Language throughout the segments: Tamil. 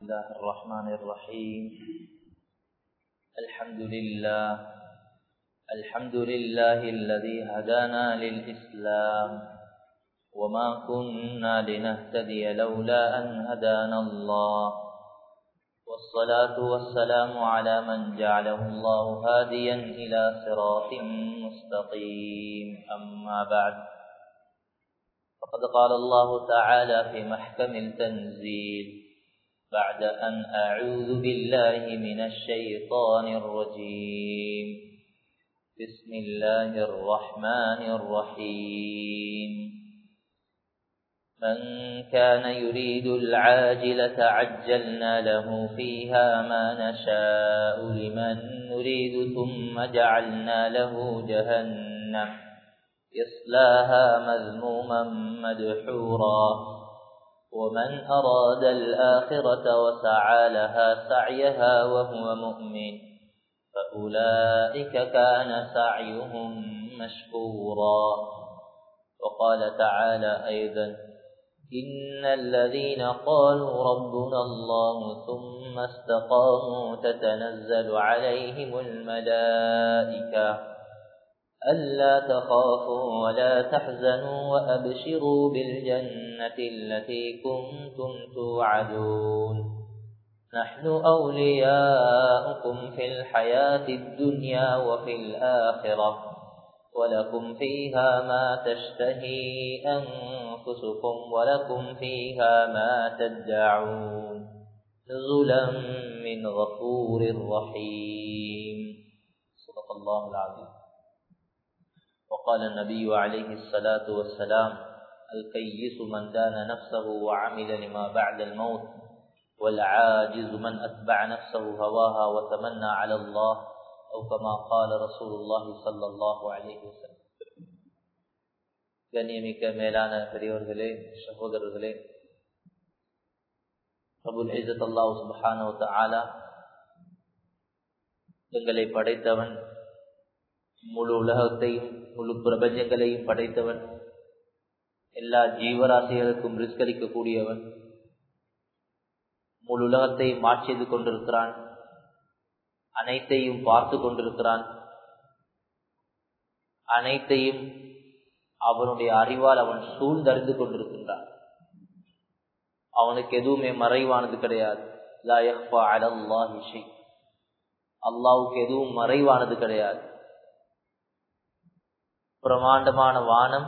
الله الرحمن الرحيم الحمد لله الحمد لله الذي هدانا للإسلام وما كنا لنهتدي لولا أن هدانا الله والصلاة والسلام على من جعله الله هاديا إلى صراط مستقيم أما بعد فقد قال الله تعالى في محكم التنزيل بعد أن أعوذ بالله من الشيطان الرجيم بسم الله الرحمن الرحيم من كان يريد العاجلة عجلنا له فيها ما نشاء لمن نريد ثم جعلنا له جهنم يصلاها مذموما مدحورا ومن أراد الآخرة وسعى لها سعيها وهو مؤمن فأولئك كان سعيهم مشكورا وقال تعالى أيضا إن الذين قالوا ربنا الله ثم استقاموا تتنزل عليهم الملائكة ألا تخافوا ولا تحزنوا وأبشروا بالجنة التي كنتم توعدون نحن أولياؤكم في الحياة الدنيا وفي الآخرة ولكم فيها ما تشتهي أنفسكم ولكم فيها ما تدعون نزلا من غفور رحيم صدق الله العظيم وقال النبي عليه الصلاة والسلام الكيس من دان نفسه وعمل لما بعد الموت والعاجز من أتبع نفسه هواها وتمنى على الله أو كما قال رسول الله صلى الله عليه وسلم கண்ணியமிக்க மேலான பெரியவர்களே சகோதரர்களே பிரபுல் ஐசத் அல்லாஹ் சுபஹானோ தஆலா எங்களை படைத்தவன் முழு உலகத்தையும் முழு பிரபஞ்சங்களையும் படைத்தவன் எல்லா ஜீவராசிகளுக்கும் ரிஸ்கரிக்கக்கூடியவன் முழு உலகத்தையும் மாற்றியது கொண்டிருக்கிறான் அனைத்தையும் பார்த்து கொண்டிருக்கிறான் அனைத்தையும் அவனுடைய அறிவால் அவன் சூழ்ந்தறிந்து கொண்டிருக்கின்றான் அவனுக்கு எதுவுமே மறைவானது கிடையாது அல்லாவுக்கு எதுவும் மறைவானது கிடையாது பிரமாண்டமான வானம்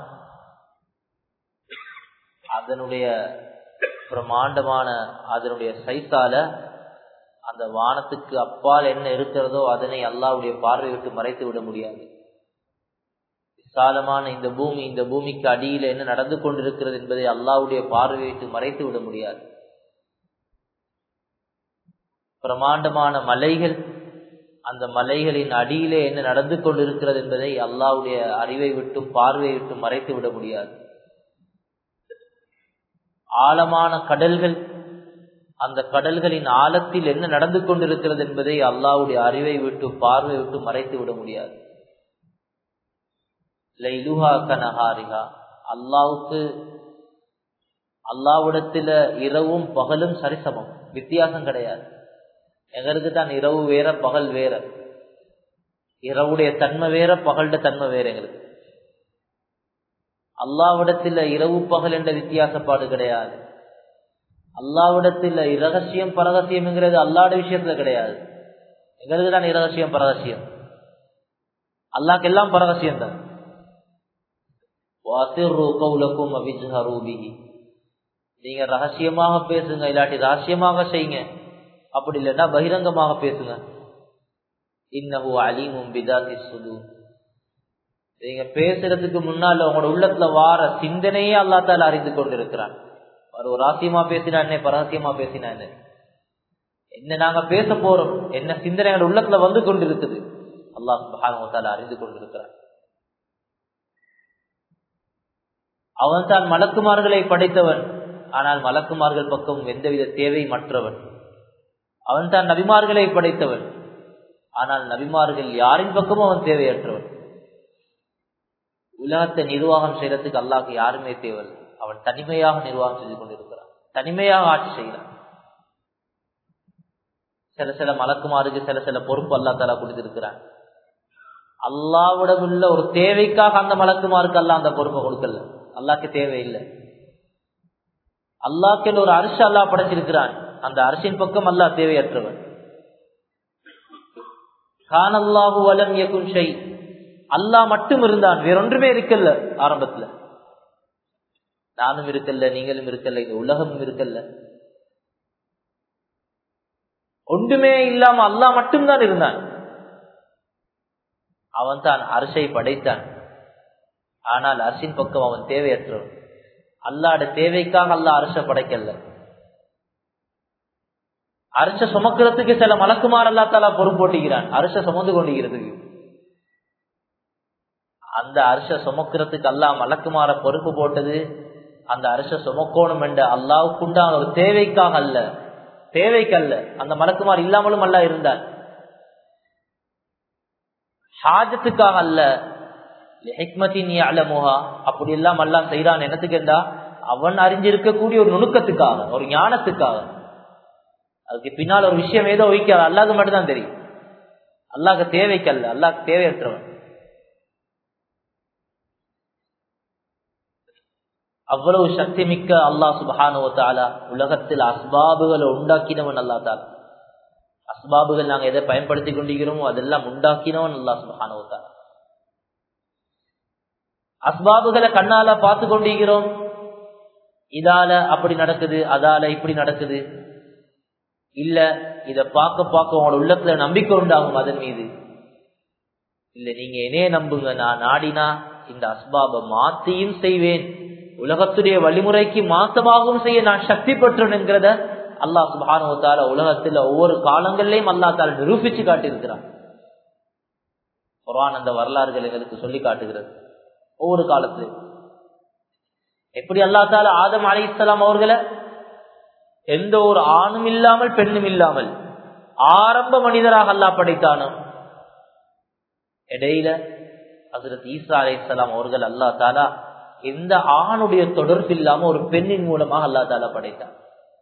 அதனுடைய பிரமாண்டமான அதனுடைய சைஸால அந்த வானத்துக்கு அப்பால் என்ன இருக்கிறதோ அதனை அல்லாவுடைய பார்வை விட்டு மறைத்து விட முடியாது விசாலமான இந்த பூமி இந்த பூமிக்கு அடியில என்ன நடந்து கொண்டிருக்கிறது என்பதை அல்லாவுடைய பார்வை விட்டு மறைத்து விட முடியாது பிரமாண்டமான மலைகள் அந்த மலைகளின் அடியிலே என்ன நடந்து கொண்டிருக்கிறது என்பதை அல்லாவுடைய அறிவை விட்டும் பார்வையை விட்டும் மறைத்து விட முடியாது ஆழமான கடல்கள் அந்த கடல்களின் ஆழத்தில் என்ன நடந்து கொண்டிருக்கிறது என்பதை அல்லாவுடைய அறிவை விட்டு பார்வை விட்டு மறைத்து விட முடியாது லைலுஹா கனஹாரிகா அல்லாவுக்கு அல்லாவிடத்துல இரவும் பகலும் சரிசமம் வித்தியாசம் கிடையாது எங்களுக்கு தான் இரவு வேற பகல் வேற இரவுடைய தன்மை வேற பகல்ட தன்மை வேற எங்களுக்கு அல்லாவிடத்துல இரவு பகல் என்ற வித்தியாசப்பாடு கிடையாது அல்லாவிடத்துல இரகசியம் பரகசியம்ங்கிறது அல்லாட விஷயத்துல கிடையாது எங்களுக்கு தான் இரகசியம் பரகசியம் அல்லாக்கு எல்லாம் பரகசியம் தான் நீங்க ரகசியமாக பேசுங்க இல்லாட்டி ரகசியமாக செய்யுங்க அப்படி இல்லைன்னா பகிரங்கமாக பேசுங்க இன்னஹு அலீமும் பிதாதி சுது நீங்க பேசுறதுக்கு முன்னால உங்களோட உள்ளத்துல வார சிந்தனையே அல்லா தால அறிந்து கொண்டிருக்கிறான் ஒரு ராசியமா பேசினா என்ன பரகசியமா பேசினா என்ன என்ன நாங்க பேச போறோம் என்ன சிந்தனைகள் உள்ளத்துல வந்து கொண்டிருக்குது அல்லாஹ் சுபஹான அறிந்து கொண்டிருக்கிறான் அவன் தான் மலக்குமார்களை படைத்தவன் ஆனால் மலக்குமார்கள் பக்கம் எந்தவித தேவை மற்றவன் அவன் தான் நபிமார்களை படைத்தவன் ஆனால் நபிமார்கள் யாரின் பக்கமும் அவன் தேவையற்றவன் உலகத்தை நிர்வாகம் செய்யறதுக்கு அல்லாஹ்க்கு யாருமே தேவையில்லை அவன் தனிமையாக நிர்வாகம் செய்து கொண்டிருக்கிறான் தனிமையாக ஆட்சி செய்கிறான் சில சில மலக்குமாருக்கு சில சில பொறுப்பு அல்லா தலா கொடுத்திருக்கிறான் அல்லாவிடம் உள்ள ஒரு தேவைக்காக அந்த மலக்குமாருக்கு அல்ல அந்த பொறுப்பை கொடுக்கல அல்லாக்கு தேவையில்லை அல்லாக்கு ஒரு அரிசி அல்லா படைச்சிருக்கிறான் அந்த அரசின் பக்கம் அல்லா தேவையற்றவன் கானல்லாஹு வலம் யகுன் ஷை அல்லாஹ் மட்டும் இருந்தான் வேறொன்றுமே இருக்கல்ல ஆரம்பத்துல நானும் இருக்கல்ல நீங்களும் இருக்கல்ல இந்த உலகமும் இருக்கல்ல ஒன்றுமே இல்லாம அல்லாஹ் மட்டும்தான் இருந்தான் அவன் தான் அரசை படைத்தான் ஆனால் அரசின் பக்கம் அவன் தேவையற்றவன் அல்லாட தேவைக்காக அல்ல அரச படைக்கல அரச சுமக்கிறதுக்கு சில மலக்குமார் அல்லா தாலா பொறுப்போட்டுகிறான் அரச சுமந்து கொண்டுகிறதுக்கு அந்த அரச சுமக்கிறதுக்கு அல்லா மலக்குமார பொறுப்பு போட்டது அந்த அரச சுமக்கோணும் என்ற அல்லாவுக்குண்டான ஒரு தேவைக்காக அல்ல தேவைக்கல்ல அந்த மலக்குமார் இல்லாமலும் அல்ல இருந்தான் ஹாஜத்துக்காக அல்ல ஹிக்மத்தின் அலமுகா அப்படி எல்லாம் எல்லாம் செய்யறான் என்னத்துக்கு என்றா அவன் அறிஞ்சிருக்கக்கூடிய ஒரு நுணுக்கத்துக்காக ஒரு ஞானத்துக்காக அதுக்கு பின்னால் ஒரு விஷயம் ஏதோ வைக்காது அல்லாது மட்டும்தான் தெரியும் அல்லாஹ் தேவைக்கல்ல அல்லாஹ் தேவையற்றவன் அவ்வளவு சக்தி மிக்க அல்லாஹ் சுபஹானுவத்தாலா உலகத்தில் அஸ்பாபுகளை உண்டாக்கினவன் அல்லா தாலா அஸ்பாபுகள் நாங்க எதை பயன்படுத்தி கொண்டிருக்கிறோமோ அதெல்லாம் உண்டாக்கினவன் அல்லா சுபஹானுவத்தாலா அஸ்பாபுகளை கண்ணால பார்த்து கொண்டிருக்கிறோம் இதால அப்படி நடக்குது அதால இப்படி நடக்குது இல்ல இத பார்க்க பார்க்க உங்களோட உள்ளத்துல நம்பிக்கை உண்டாகும் அதன் மீது இல்ல நீங்க என்னையே நம்புங்க நான் நாடினா இந்த அஸ்பாப மாத்தியும் செய்வேன் உலகத்துடைய வழிமுறைக்கு மாத்தமாகவும் செய்ய நான் சக்தி பெற்றேன் என்கிறத அல்லாஹ் சுபானுவத்தால உலகத்துல ஒவ்வொரு காலங்கள்லயும் அல்லா தால நிரூபிச்சு காட்டியிருக்கிறான் குரான் அந்த வரலாறுகள் எங்களுக்கு சொல்லி காட்டுகிறது ஒவ்வொரு காலத்திலும் எப்படி அல்லா தால ஆதம் அலி இஸ்லாம் அவர்களை எந்த ஒரு ஆணும் இல்லாமல் பெண்ணும் இல்லாமல் ஆரம்ப மனிதராக அல்லா படைத்தானோ இடையில ஹசரத் ஈசா அலி இஸ்லாம் அவர்கள் அல்லா தாலா எந்த ஆணுடைய தொடர்பு இல்லாம ஒரு பெண்ணின் மூலமாக அல்லா தாலா படைத்தான்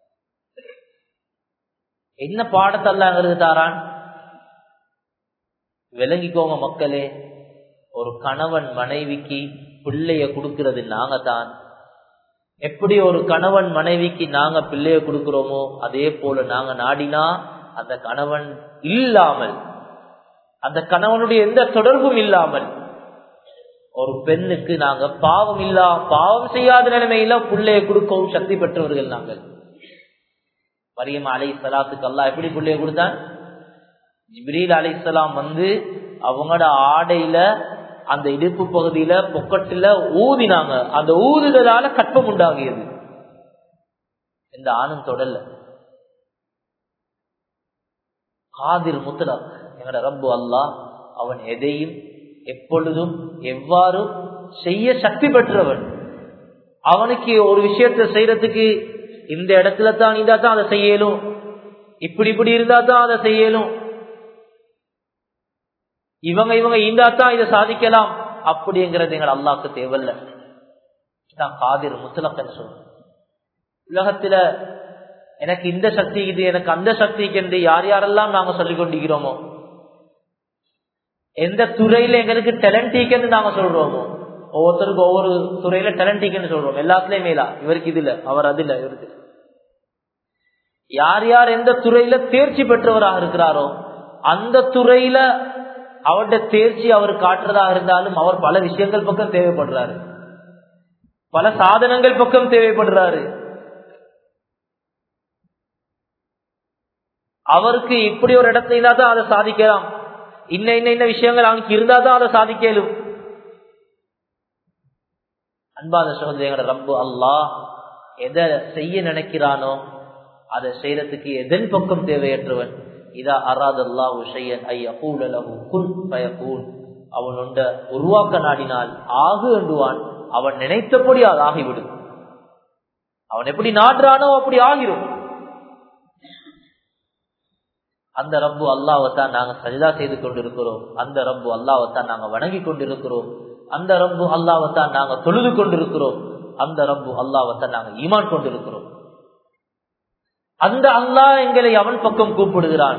என்ன பாடத்தை அல்லா எங்களுக்கு தாரான் விளங்கிக்கோங்க மக்களே ஒரு கணவன் மனைவிக்கு பிள்ளைய கொடுக்கிறது நாங்க தான் எப்படி ஒரு கணவன் மனைவிக்கு நாங்க பிள்ளைய கொடுக்கிறோமோ அதே போல நாங்க நாடினா அந்த கணவன் இல்லாமல் அந்த கணவனுடைய எந்த தொடர்பும் இல்லாமல் ஒரு பெண்ணுக்கு நாங்க பாவம் இல்லா பாவம் செய்யாத நிலைமையில பிள்ளைய கொடுக்கவும் சக்தி பெற்றவர்கள் நாங்கள் மரியம் அலை சலாத்துக்கு அல்லா எப்படி பிள்ளைய கொடுத்தான் ஜிப்ரீல் அலை சலாம் வந்து அவங்களோட ஆடையில அந்த இடுப்பு பகுதியில பொக்கட்டுல ஊதினாங்க அந்த ஊதுதலால கற்பம் உண்டாகியது இந்த ஆணும் தொடல்ல காதிர் முத்தலா எங்கட ரப்பு அல்லா அவன் எதையும் எப்பொழுதும் எவ்வாறு செய்ய சக்தி பெற்றவன் அவனுக்கு ஒரு விஷயத்தை செய்யறதுக்கு இந்த இடத்துல தான் இருந்தா தான் அதை செய்யலும் இப்படி இப்படி இருந்தா தான் அதை செய்யலும் இவங்க இவங்க ஈந்தா தான் இதை சாதிக்கலாம் அப்படிங்கிறது எங்கள் அல்லாக்கு தேவையில்ல தான் காதிர் முத்தலக்கன்னு சொல்றோம் உலகத்துல எனக்கு இந்த சக்தி இது எனக்கு அந்த சக்திக்கு என்று யார் யாரெல்லாம் நாங்க சொல்லிக் கொண்டிருக்கிறோமோ எந்த துறையில எங்களுக்கு டேலண்ட் ஈக்கன்னு நாங்க சொல்றோமோ ஒவ்வொருத்தருக்கும் ஒவ்வொரு துறையில டேலண்ட் ஈக்கன்னு சொல்றோம் எல்லாத்துலயும் மேலா இவருக்கு இது இல்ல அவர் அது இல்ல இவருக்கு யார் யார் எந்த துறையில தேர்ச்சி பெற்றவராக இருக்கிறாரோ அந்த துறையில அவருடைய தேர்ச்சி அவர் காட்டுறதா இருந்தாலும் அவர் பல விஷயங்கள் பக்கம் தேவைப்படுறாரு பல சாதனங்கள் பக்கம் தேவைப்படுறாரு அவருக்கு இப்படி ஒரு இடத்துல இருந்தா தான் அதை சாதிக்கலாம் இன்ன இன்ன இன்ன விஷயங்கள் அவனுக்கு இருந்தா தான் அதை சாதிக்கலும் அன்பாத சகோதரியோட ரப்பு அல்லாஹ் எதை செய்ய நினைக்கிறானோ அதை செய்யறதுக்கு எதன் பக்கம் தேவையற்றவன் இதா அராதல்லா உஷையன் ஐ அகூலலகு குன் பயகூன் அவன் உண்ட உருவாக்க நாடினால் ஆகு என்றுவான் அவன் நினைத்தபடி அது ஆகிவிடும் அவன் எப்படி நாடுறானோ அப்படி ஆகிரும் அந்த ரப்பு அல்லாவத்தான் நாங்க சஜிதா செய்து கொண்டிருக்கிறோம் அந்த ரப்பு அல்லாவத்தான் நாங்க வணங்கி கொண்டிருக்கிறோம் அந்த ரப்பு அல்லாவத்தான் நாங்க தொழுது கொண்டிருக்கிறோம் அந்த ரப்பு அல்லாவத்தான் நாங்க ஈமான் கொண்டிருக்கிறோம் அந்த அல்லாஹ் எங்களை அவன் பக்கம் கூப்பிடுகிறான்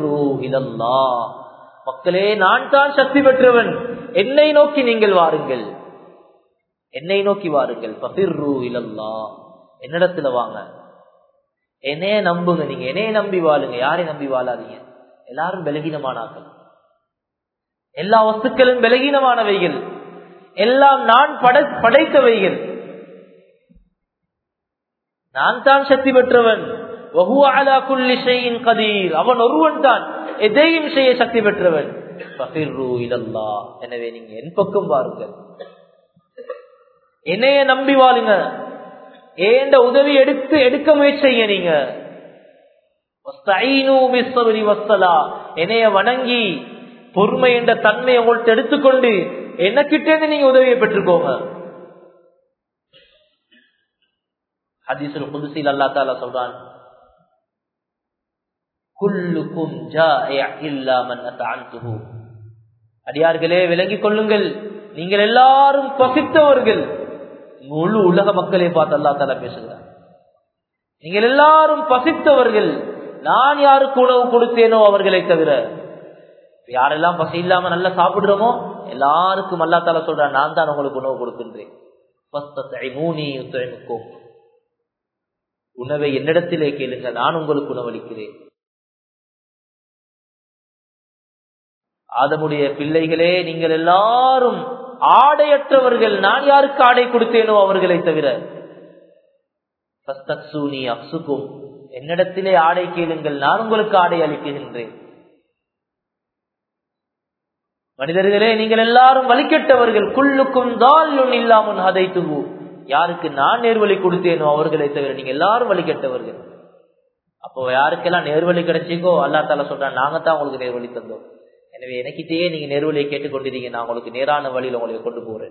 மக்களே நான் தான் சக்தி பெற்றவன் என்னை நோக்கி நீங்கள் வாருங்கள் என்னை நோக்கி வாருங்கள் பபிர்ரு இலல்லா என்னிடத்துல வாங்க என்னைய நம்புங்க நீங்க என்னைய நம்பி வாழுங்க யாரையும் நம்பி வாழாதீங்க எல்லாரும் பலகீனமானாக்கள் எல்லா வஸ்துக்களும் பலகீனமானவைகள் எல்லாம் நான் படைத்தவைகள் நான் தான் சக்தி பெற்றவன் அவன் ஒருவன் தான் எதையும் செய்ய சக்தி பெற்றவன் எனவே நீங்க என் பக்கம் பாருங்கள் என்னைய நம்பி வாழுங்க ஏண்ட உதவி எடுத்து எடுக்க முயற்சி செய்ய நீங்க என்னைய வணங்கி பொறுமை என்ற தன்மை உங்கள்ட்ட எடுத்துக்கொண்டு என்ன கிட்டே நீங்க உதவியை பெற்றுக்கோங்க ஹதீசுல் புதுசில் அல்லா தாலா சொல்றான் குல்லுக்கும் அடியார்களே விளங்கிக் கொள்ளுங்கள் நீங்கள் எல்லாரும் பசித்தவர்கள் முழு உலக மக்களை பார்த்து அல்லா தாலா பேசுகிறார் நீங்கள் எல்லாரும் பசித்தவர்கள் நான் யாருக்கு உணவு கொடுத்தேனோ அவர்களை தவிர யாரெல்லாம் பசி இல்லாம நல்லா சாப்பிடுறோமோ எல்லாருக்கும் அல்லா தாலா சொல்ற நான் தான் உங்களுக்கு உணவு கொடுக்கின்றேன் உணவை என்னிடத்திலே கேளுங்க நான் உங்களுக்கு உணவளிக்கிறேன் ஆதமுடைய பிள்ளைகளே நீங்கள் எல்லாரும் ஆடையற்றவர்கள் நான் யாருக்கு ஆடை கொடுத்தேனோ அவர்களை தவிர அப்சுக்கும் என்னிடத்திலே ஆடை கேளுங்கள் நான் உங்களுக்கு ஆடை அளிக்கின்றேன் மனிதர்களே நீங்கள் எல்லாரும் வலிக்கெட்டவர்கள் குள்ளுக்கும் தாலும் இல்லாமல் அதை துகு யாருக்கு நான் நேர்வழி கொடுத்தேனோ அவர்களை தவிர நீங்க எல்லாரும் வழிகட்டவர்கள் அப்போ யாருக்கெல்லாம் நேர்வழி கிடைச்சிங்கோ அல்லா தால சொல்றான் நாங்க தான் உங்களுக்கு நேர்வழி தந்தோம் எனவே எனக்கிட்டேயே நீங்க நேர்வழியை கேட்டுக்கொண்டிருக்கீங்க நான் உங்களுக்கு நேரான வழியில் உங்களை கொண்டு போறேன்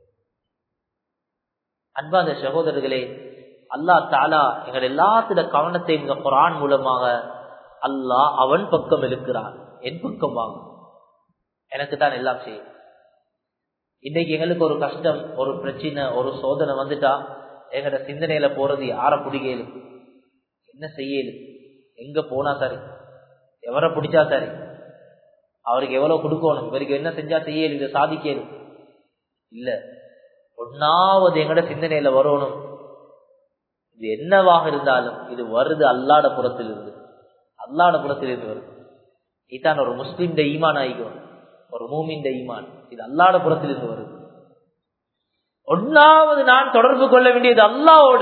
அன்பாந்த சகோதரர்களே அல்லா தாலா எங்கள் எல்லாத்திட கவனத்தை இந்த குரான் மூலமாக அல்லாஹ் அவன் பக்கம் இருக்கிறான் என் பக்கம் வாங்க எனக்கு தான் எல்லாம் செய்யும் இன்னைக்கு எங்களுக்கு ஒரு கஷ்டம் ஒரு பிரச்சனை ஒரு சோதனை வந்துட்டா எங்கட சிந்தனையில போறது யார பிடிக்கலும் என்ன செய்யலும் எங்க போனா சரி எவரை பிடிச்சா சரி அவருக்கு எவ்வளவு கொடுக்கணும் இவருக்கு என்ன செஞ்சா செய்யலும் இதை சாதிக்கலும் இல்ல ஒன்னாவது எங்கட சிந்தனையில வரணும் இது என்னவாக இருந்தாலும் இது வருது அல்லாட புறத்தில் இருந்து அல்லாட புறத்தில் இருந்து வருது இதான் ஒரு முஸ்லிம் ஈமான் ஆகிக்கும் ஒரு மூமின் ஈமான் இது அல்லாட புறத்தில் இருந்து வருது ஒன்னாவது நான் தொடர்பு கொள்ள வேண்டியது அல்லாவோட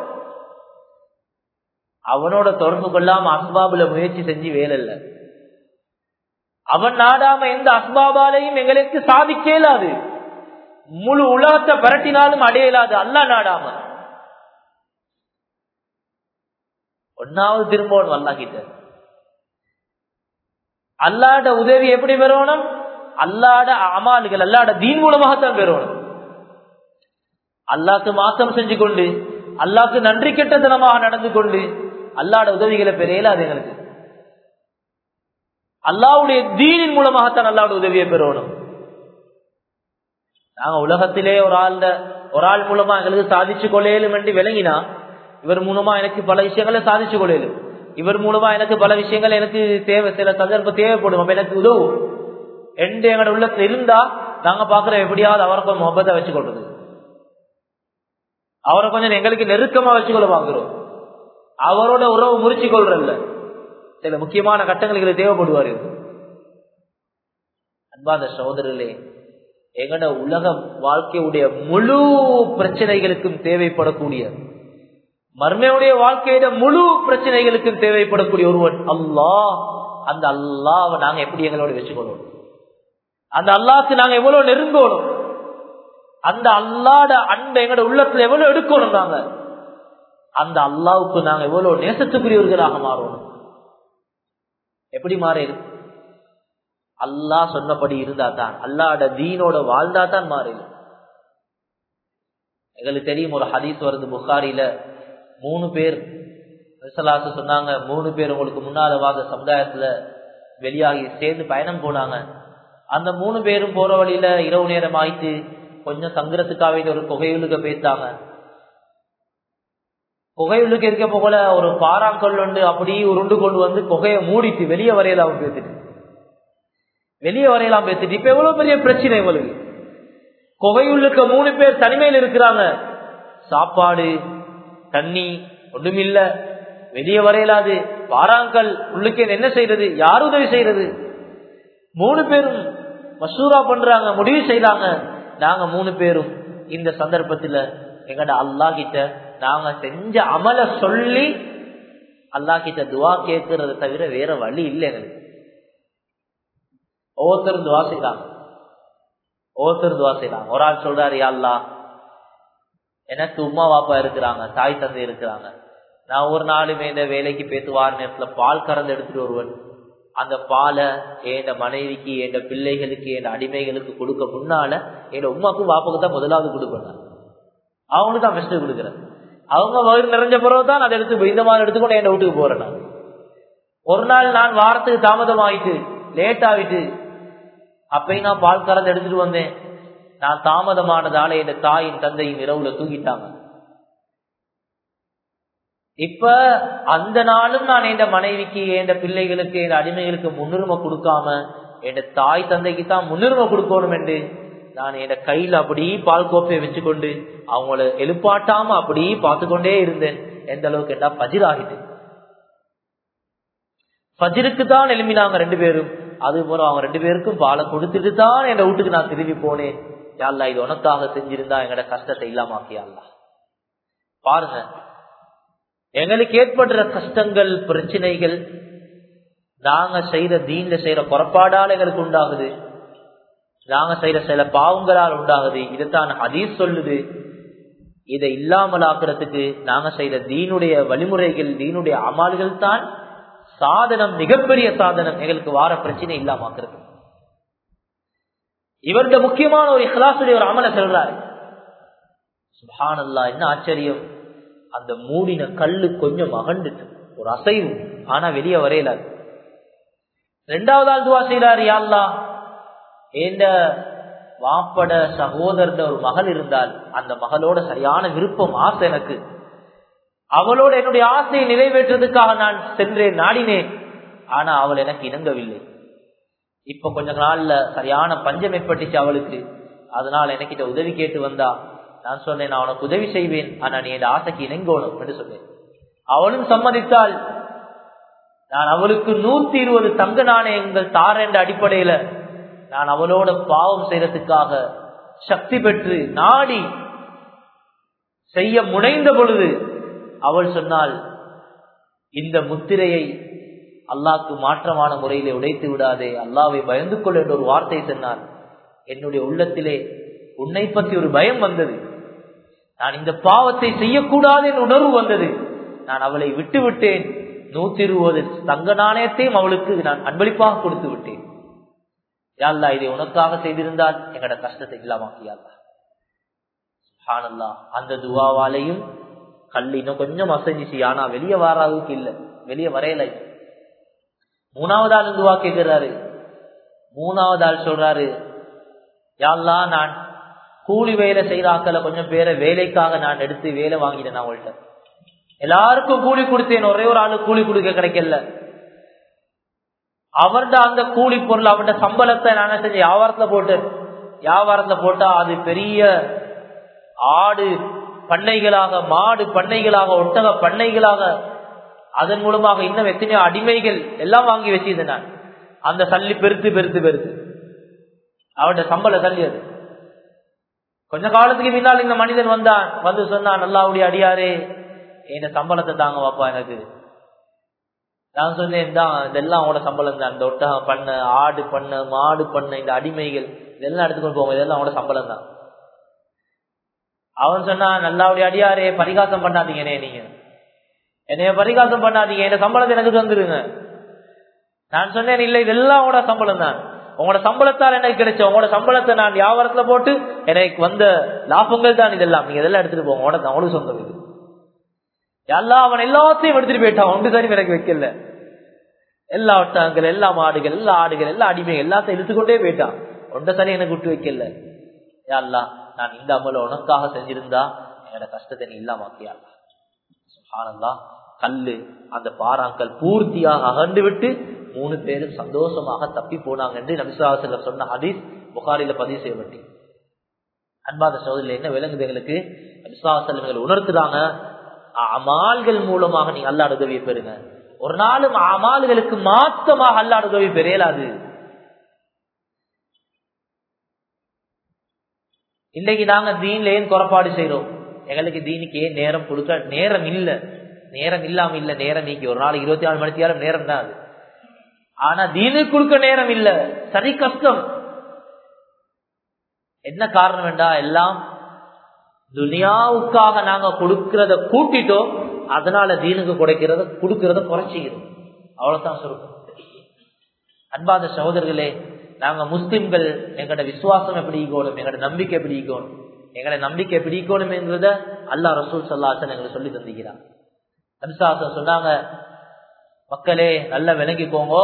அவனோட தொடர்பு கொள்ளாம அஸ்பாபுல முயற்சி செஞ்சு வேலைல்ல அவன் நாடாம எந்த அஸ்பாபாலையும் எங்களுக்கு சாதிக்க இயலாது முழு உலகத்தை பரட்டினாலும் அடையலாது அல்லா நாடாம ஒன்னாவது திரும்பவும் அல்லா கிட்ட அல்லாட உதவி எப்படி பெறணும் அல்லாட அமால்கள் அல்லாட தீன் மூலமாகத்தான் பெறணும் அல்லாக்கு மாசம் செஞ்சு கொண்டு அல்லாக்கு நன்றி கெட்டத்தனமாக நடந்து கொண்டு அல்லாட உதவிகளை பெறையல அது எங்களுக்கு அல்லாவுடைய தீனின் மூலமாகத்தான் அல்லாவோட உதவியை பெறணும் நாங்க உலகத்திலே ஒரு ஆள் ஒரு ஆள் மூலமா எங்களுக்கு சாதிச்சு கொள்ளையிலும் என்று விளங்கினா இவர் மூலமா எனக்கு பல விஷயங்களை சாதிச்சு கொள்ளையிலும் இவர் மூலமா எனக்கு பல விஷயங்கள் எனக்கு தேவை சில சந்தர்ப்பம் தேவைப்படும் எனக்கு உதவும் என்று எங்களோட உள்ளத்துல இருந்தா நாங்க பாக்குற எப்படியாவது அவரை கொஞ்சம் முகத்தை வச்சு கொள்றது அவரை கொஞ்சம் எங்களுக்கு நெருக்கமா வச்சுக்கொள்ள பாக்குறோம் அவரோட உறவு முறிச்சு கொள்றல்ல சில முக்கியமான கட்டங்களுக்கு தேவைப்படுவாரு அன்பாத சகோதரர்களே எங்கட உலக வாழ்க்கையுடைய முழு பிரச்சனைகளுக்கும் தேவைப்படக்கூடிய மர்மையுடைய வாழ்க்கையிட முழு பிரச்சனைகளுக்கும் தேவைப்படக்கூடிய ஒருவன் அல்லாஹ் அந்த அல்லாவை நாங்க எப்படி எங்களோட வச்சுக்கொள்ளணும் அந்த அல்லாக்கு நாங்க எவ்வளவு நெருங்கணும் அந்த அல்லாட அன்பை எங்களோட உள்ளத்துல எவ்வளவு எடுக்கணும் நாங்க அந்த அல்லாவுக்கு நாங்க எவ்வளவு நேசத்துக்குரியவர்களாக மாறணும் எப்படி மாறிடு அல்லாஹ் சொன்னபடி இருந்தா தான் அல்லாட தீனோட வாழ்ந்தா தான் மாறிடு எங்களுக்கு தெரியும் ஒரு ஹதீஸ் வருது புகாரில மூணு பேர் ரிசலாசு சொன்னாங்க மூணு பேர் உங்களுக்கு முன்னால வாங்க சமுதாயத்துல வெளியாகி சேர்ந்து பயணம் போனாங்க அந்த மூணு பேரும் போற வழியில இரவு நேரம் ஆயிட்டு கொஞ்சம் தங்குறதுக்காக ஒரு புகையுலுக பேசாங்க குகையுள்ளுக்கு இருக்க போல ஒரு பாறாங்கல் உண்டு அப்படி உருண்டு கொண்டு வந்து குகையை மூடிட்டு வெளியே வரையலாம் பேத்துட்டு வெளியே வரையலாம் பேத்துட்டு இப்ப எவ்வளவு பெரிய பிரச்சனை இவளுக்கு குகையுள்ளுக்க மூணு பேர் தனிமையில் இருக்கிறாங்க சாப்பாடு தண்ணி ஒண்ணுமில்ல வெளியே வரையலாது பாறாங்கல் உள்ளுக்கே என்ன செய்யறது யார் உதவி செய்யறது மூணு பேரும் மசூரா பண்றாங்க முடிவு செய்யறாங்க நாங்க மூணு பேரும் இந்த சந்தர்ப்பத்துல எங்கட அல்லா கிட்ட நாங்க செஞ்ச அமல சொல்லி அல்லா கிட்ட துவா கேட்கறத தவிர வேற வழி இல்லை எங்களுக்கு ஒவ்வொருத்தரும் துவா செய்யறாங்க ஒவ்வொருத்தரும் துவா செய்யறாங்க ஒரு ஆள் சொல்றாரு அல்லா எனக்கு உமா பாப்பா இருக்கிறாங்க தாய் தந்தை இருக்கிறாங்க நான் ஒரு நாளுமே இந்த வேலைக்கு பேத்து வார நேரத்துல பால் கறந்து எடுத்துட்டு வருவேன் அந்த பாலை என் மனைவிக்கு என் பிள்ளைகளுக்கு என் அடிமைகளுக்கு கொடுக்க முன்னால என் உமாக்கும் பாப்பாக்கு தான் முதலாவது கொடுப்பேன் அவங்களுக்கு தான் ஃபர்ஸ்ட் கொடுக்குறேன் அவங்க வயிறு நிறைஞ்ச பிறகு தான் அதை எடுத்து இந்த மாதிரி எடுத்துக்கொண்டு என் வீட்டுக்கு போறேன் நான் ஒரு நாள் நான் வாரத்துக்கு தாமதம் ஆயிட்டு லேட் ஆயிட்டு அப்பயும் நான் பால் கறந்து எடுத்துட்டு வந்தேன் நான் தாமதமானதால என் தாயின் தந்தையும் இரவுல தூங்கிட்டாங்க இப்ப அந்த நாளும் நான் என் மனைவிக்கு என் பிள்ளைகளுக்கு என் அடிமைகளுக்கு முன்னுரிமை கொடுக்காம என் தாய் தந்தைக்கு தான் முன்னுரிமை கொடுக்கணும் என்று நான் என் கையில அப்படி பால் கோப்பையை வச்சுக்கொண்டு அவங்கள எழுப்பாட்டாம அப்படி பார்த்து கொண்டே இருந்தேன் எந்த அளவுக்கு கேட்டா பஜிர் ஆகிட்டு பஜிருக்கு தான் எழுப்பினாங்க ரெண்டு பேரும் அது போல அவங்க ரெண்டு பேருக்கும் பாலை கொடுத்துட்டு தான் என் வீட்டுக்கு நான் திரும்பி போனேன் யாழ்லா இது உனக்காக செஞ்சிருந்தா எங்கட கஷ்டத்தை இல்லாமாக்கியாள்லா பாருங்க எங்களுக்கு ஏற்படுற கஷ்டங்கள் பிரச்சனைகள் நாங்க செய்யற தீன்ல செய்யற புறப்பாடால் எங்களுக்கு உண்டாகுது நாங்க செய்யற சில பாவங்களால் உண்டாகுது இதைத்தான் அதீஸ் சொல்லுது இதை இல்லாமல் ஆக்குறதுக்கு நாங்க செய்யற தீனுடைய வழிமுறைகள் தீனுடைய அமால்கள் தான் சாதனம் மிகப்பெரிய சாதனம் எங்களுக்கு வார பிரச்சனை இல்லாம ஆக்குறது இவருடைய முக்கியமான ஒரு இஹ்லாசுடைய ஒரு அமல சொல்றாரு சுபானல்லா என்ன ஆச்சரியம் அந்த மூடின கல்லு கொஞ்சம் அகண்டுட்டு ஒரு அசைவு ஆனா வெளியே வரையல ரெண்டாவது ஆள் துவா செய்யறாரு யாழ்லா ஏண்ட வாப்பட சகோதரன் ஒரு மகள் இருந்தால் அந்த மகளோட சரியான விருப்பம் ஆசை எனக்கு அவளோட என்னுடைய ஆசையை நிறைவேற்றுறதுக்காக நான் சென்றேன் நாடினேன் ஆனா அவள் எனக்கு இணங்கவில்லை இப்ப கொஞ்ச நாள்ல சரியான பஞ்சம் ஏற்பட்டுச்சு அவளுக்கு அதனால எனக்கிட்ட உதவி கேட்டு வந்தா நான் சொன்னேன் நான் உனக்கு உதவி செய்வேன் ஆனா நீ என் ஆசைக்கு இணங்கணும் என்று சொன்னேன் அவளும் சம்மதித்தால் நான் அவளுக்கு நூத்தி இருபது தங்க நாணயங்கள் தார என்ற அடிப்படையில நான் அவளோட பாவம் செய்யறதுக்காக சக்தி பெற்று நாடி செய்ய முனைந்த பொழுது அவள் சொன்னால் இந்த முத்திரையை அல்லாக்கு மாற்றமான முறையிலே உடைத்து விடாதே அல்லாவை பயந்து கொள் என்ற ஒரு வார்த்தை சொன்னார் என்னுடைய உள்ளத்திலே உன்னை பற்றி ஒரு பயம் வந்தது நான் இந்த பாவத்தை செய்யக்கூடாது என்ற உணர்வு வந்தது நான் அவளை விட்டு விட்டேன் நூத்தி இருபது தங்க நாணயத்தையும் அவளுக்கு நான் அன்பளிப்பாக கொடுத்து விட்டேன் யாழ்லா இதை உனக்காக செய்திருந்தால் எங்கட கஷ்டத்தை இல்லாமாக்கியாள்லா அந்த துவாவாலையும் கல் இன்னும் கொஞ்சம் அசைஞ்சிச்சு ஆனா வெளியே வர அளவுக்கு இல்ல வெளியே வரையல மூணாவது ஆள் துவா கேட்கிறாரு மூணாவது ஆள் சொல்றாரு யாழ்லா நான் கூலி வேலை செய்யறாக்களை கொஞ்சம் பேரை வேலைக்காக நான் எடுத்து வேலை வாங்கினேன் அவங்கள்ட்ட எல்லாருக்கும் கூலி கொடுத்தேன் ஒரே ஒரு ஆளு கூலி கொடுக்க கிடைக்கல அவர்ட அந்த கூலி பொருள் அவர்ட சம்பளத்தை நான் செஞ்ச வியாபாரத்துல போட்டு வியாபாரத்துல போட்டா அது பெரிய ஆடு பண்ணைகளாக மாடு பண்ணைகளாக ஒட்டக பண்ணைகளாக அதன் மூலமாக இன்னும் எத்தனையோ அடிமைகள் எல்லாம் வாங்கி வச்சிருந்தேன் நான் அந்த சல்லி பெருத்து பெருத்து பெருத்து அவருடைய சம்பள சல்லி அது கொஞ்ச காலத்துக்கு பின்னால் இந்த மனிதன் வந்தான் வந்து சொன்னான் நல்லாவுடைய அடியாரே என்ன சம்பளத்தை தாங்க வாப்பா எனக்கு நான் சொன்னேன் தான் இதெல்லாம் அவனோட சம்பளம் தான் இந்த ஒட்டகம் பண்ண ஆடு பண்ண மாடு பண்ண இந்த அடிமைகள் இதெல்லாம் எடுத்துக்கொண்டு போவோம் இதெல்லாம் அவனோட சம்பளம் தான் அவன் சொன்னான் நல்லாவுடைய அடியாரே பரிகாசம் பண்ணாதீங்கனே நீங்க என்னைய பரிகாசம் பண்ணாதீங்க என்ன சம்பளத்தை எனக்கு வந்துருங்க நான் சொன்னேன் இல்லை இதெல்லாம் உங்களோட சம்பளம் தான் உங்களோட சம்பளத்தால் எனக்கு கிடைச்ச உங்களோட சம்பளத்தை நான் வியாபாரத்துல போட்டு எனக்கு வந்த லாபங்கள் தான் இதெல்லாம் நீங்க இதெல்லாம் எடுத்துட்டு போங்க உனக்கு அவனுக்கு சொந்தம் இது எல்லாம் அவன் எல்லாத்தையும் எடுத்துட்டு போயிட்டான் ஒன்று சரி எனக்கு வைக்கல எல்லா ஒட்டகங்கள் எல்லா மாடுகள் எல்லா ஆடுகள் எல்லா அடிமைகள் எல்லாத்தையும் இழுத்துக்கொண்டே போயிட்டான் ஒன்றை சரி எனக்கு விட்டு வைக்கல யாழ்லா நான் இந்த அமல உனக்காக செஞ்சிருந்தா என்னோட கஷ்டத்தை நீ இல்லாமாக்கியா ஆனந்தா கல்லு அந்த பாறாங்கல் பூர்த்தியாக அகண்டு விட்டு மூணு பேரும் சந்தோஷமாக தப்பி போனாங்க என்று நபிசாசில சொன்ன ஹதீஸ் புகாரில பதிவு செய்யப்பட்டு அன்பாத சோதரில் என்ன விளங்குது எங்களுக்கு நபிசாசல்கள் உணர்த்துறாங்க அமால்கள் மூலமாக நீங்க அல்லாட உதவியை பெறுங்க ஒரு நாளும் அமால்களுக்கு மாத்தமாக அல்லாட உதவி பெறையலாது இன்னைக்கு நாங்க தீன்ல ஏன் குறைபாடு செய்யறோம் எங்களுக்கு தீனுக்கு ஏன் நேரம் கொடுக்க நேரம் இல்ல நேரம் இல்லாம இல்ல நேரம் நீக்கி ஒரு நாள் இருபத்தி நாலு மணி நேரம் நேரம் தான் அது ஆனா தீனு கொடுக்க நேரம் இல்ல சரி கஷ்டம் என்ன காரணம் வேண்டா எல்லாம் துனியாவுக்காக நாங்க கொடுக்கறத கூட்டிட்டோம் அதனால தீனுக்கு குறைக்கிறத கொடுக்கறத குறைச்சிக்கிறோம் அவ்வளவுதான் சொல்றோம் அன்பாத சகோதரர்களே நாங்க முஸ்லிம்கள் எங்கட விசுவாசம் எப்படி ஈக்கணும் எங்கட நம்பிக்கை எப்படி ஈக்கணும் எங்கட நம்பிக்கை எப்படி ஈக்கணும் என்கிறத அல்லா ரசூல் சல்லாசன் எங்களுக்கு சொல்லி தந்திக்கிறான் அன்சாசன் சொன்னாங்க மக்களே நல்லா விளங்கிக்கோங்க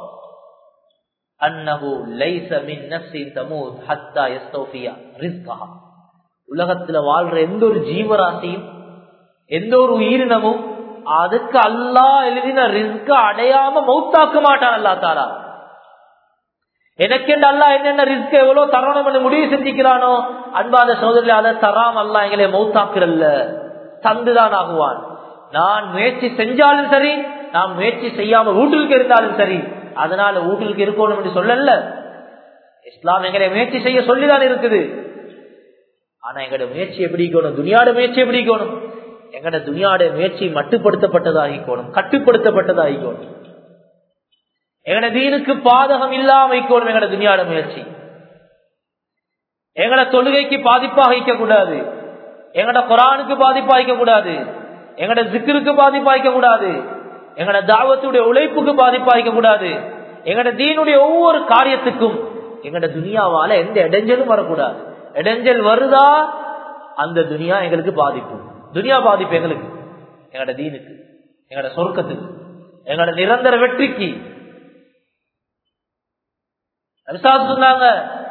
அன்னஹு லைஸ மின் நஃப்ஸின் தமூத் ஹத்தா யஸ்தௌஃபியா ரிஸ்கஹா உலகத்துல வாழ்ற எந்த ஒரு ஜீவராசியும் எந்த ஒரு உயிரினமும் அதுக்கு அல்லாஹ் எழுதின ரிஸ்க அடையாம மௌத்தாக்க மாட்டான் அல்லா தாரா எனக்கு அல்லா என்னென்ன ரிஸ்க் எவ்வளவு தரணும் என்று முடிவு செஞ்சுக்கிறானோ அன்பாத சோதரில் அதை தராம அல்லா எங்களை மௌத்தாக்குறல்ல தந்துதான் ஆகுவான் நான் முயற்சி செஞ்சாலும் சரி நான் முயற்சி செய்யாம வீட்டிற்கு இருந்தாலும் சரி அதனால வீட்டிற்கு இருக்கணும் என்று சொல்லல இஸ்லாம் எங்களை முயற்சி செய்ய சொல்லிதான் இருக்குது ஆனா எங்கட முயற்சி எப்படி இருக்கணும் துணியாட முயற்சி எப்படி இருக்கணும் எங்கட துணியாட முயற்சி மட்டுப்படுத்தப்பட்டதாகிக்கணும் கட்டுப்படுத்தப்பட்டதாகிக்கணும் எங்கட தீனுக்கு பாதகம் இல்லாம வைக்கணும் எங்கட துணியாட முயற்சி எங்கட தொழுகைக்கு பாதிப்பாக கூடாது எங்கட குரானுக்கு பாதிப்பாக கூடாது எங்கட ஜிக்கருக்கு பாதிப்பாக கூடாது எங்கட தாவத்துடைய உழைப்புக்கு பாதிப்பாக கூடாது எங்கட தீனுடைய ஒவ்வொரு காரியத்துக்கும் எங்கட துனியாவால எந்த இடைஞ்சலும் வரக்கூடாது இடைஞ்சல் வருதா அந்த துனியா எங்களுக்கு பாதிப்பு துனியா பாதிப்பு எங்களுக்கு எங்கட தீனுக்கு எங்கட சொர்க்கத்துக்கு எங்கட நிரந்தர வெற்றிக்கு சொன்னாங்க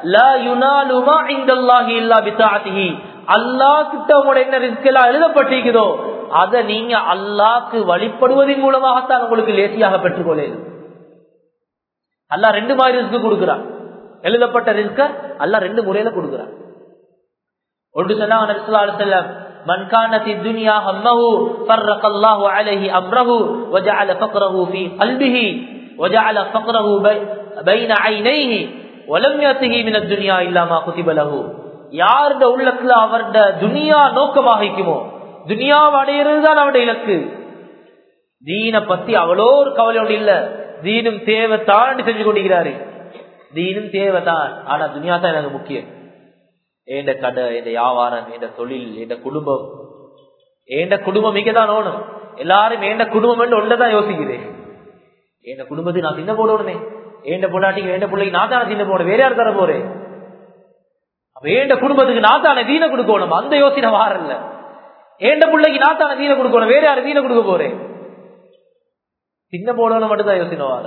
அல்லா கிட்ட உங்களோட என்ன ரிஸ்க் எல்லாம் எழுதப்பட்டிருக்குதோ அதை நீங்க அல்லாக்கு வழிபடுவதன் மூலமாகத்தான் உங்களுக்கு லேசியாக பெற்றுக்கொள்ள அல்லா ரெண்டு மாதிரி ரிஸ்க் கொடுக்கிறான் எழுதப்பட்ட ரிஸ்க அல்லா ரெண்டு முறையில கொடுக்கிறான் ஒன்று சொன்னாங்க من كانت الدنيا همه فرق الله عليه امره وجعل فقره في قلبه وجعل فقره بين عينيه ولم يته من الدنيا الا ما كتب له யாருடைய உள்ளத்துல அவருடைய துனியா நோக்கமாக இருக்குமோ துனியாவை அடையிறது தான் அவருடைய இலக்கு தீன பத்தி அவ்வளோ ஒரு கவலையோடு இல்ல தீனும் தேவைத்தான் செஞ்சு கொண்டிருக்கிறாரு தீனும் தேவைதான் ஆனா துனியா தான் எனக்கு முக்கியம் ஏண்ட கடை என் வியாபாரம் என் தொழில் என் குடும்பம் ஏண்ட குடும்பம் இங்கதான் ஓணும் எல்லாரும் ஏண்ட குடும்பம் ஒன்றதான் யோசிக்கிறேன் என் குடும்பத்துக்கு நான் தின்ன போடணுமே ஏண்ட பொண்டாட்டிக்கு வேண்ட பிள்ளைக்கு நான் தானே தின்ன போட வேற யார் தர போறேன் வேண்ட குடும்பத்துக்கு நான் தானே தீன கொடுக்கணும் அந்த யோசனை வாரல்ல ஏண்ட பிள்ளைக்கு நான் தானே தீன கொடுக்கணும் வேற யாரு தீன கொடுக்க போறேன் சின்ன போடணும் மட்டும்தான் யோசனை வார